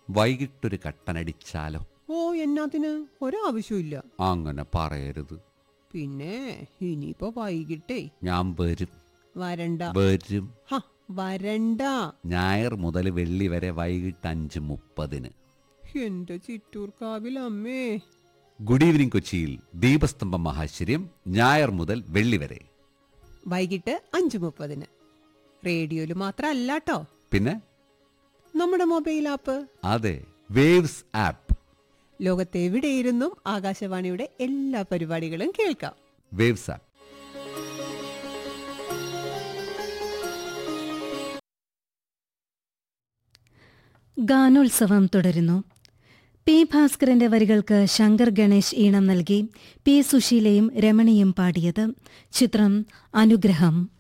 വൈകിട്ടൊരു കട്ടനടിച്ചാലോ ഓ എന്നാത്തിന് ഒരാവശ്യമില്ല അങ്ങനെ പറയരുത് പിന്നെ ഇനിയിപ്പോ വൈകിട്ടേ ഞാൻ വരും വരണ്ട വരും ഹ വരണ്ട ഞായർ മുതൽ വെള്ളി വരെ വൈകിട്ട് അഞ്ച് മുപ്പതിന് എന്റെ ചിറ്റൂർക്കാവിൽ അമ്മേ ഗുഡ് ഈവനിംഗ് കൊച്ചിയിൽ ദീപസ്തംഭം മഹാശ്ചര്യം ഞായർ മുതൽ വെള്ളി വരെ വൈകിട്ട് അഞ്ചു മുപ്പതിന് റേഡിയോയില് മാത്രല്ല കേട്ടോ പിന്നെ നമ്മുടെ മൊബൈൽ ആപ്പ് അതെ വേവ്സ് ആപ്പ് ലോകത്തെവിടെയിരുന്നും ആകാശവാണിയുടെ എല്ലാ പരിപാടികളും കേൾക്കാം വേവ്സ് ആപ്പ് ഗാനോത്സവം തുടരുന്നു പി ഭാസ്കരന്റെ വരികൾക്ക് ശങ്കർ ഗണേശ് ഈണം നൽകി പി സുശീലയും രമണിയും പാടിയത് ചിത്രം അനുഗ്രഹം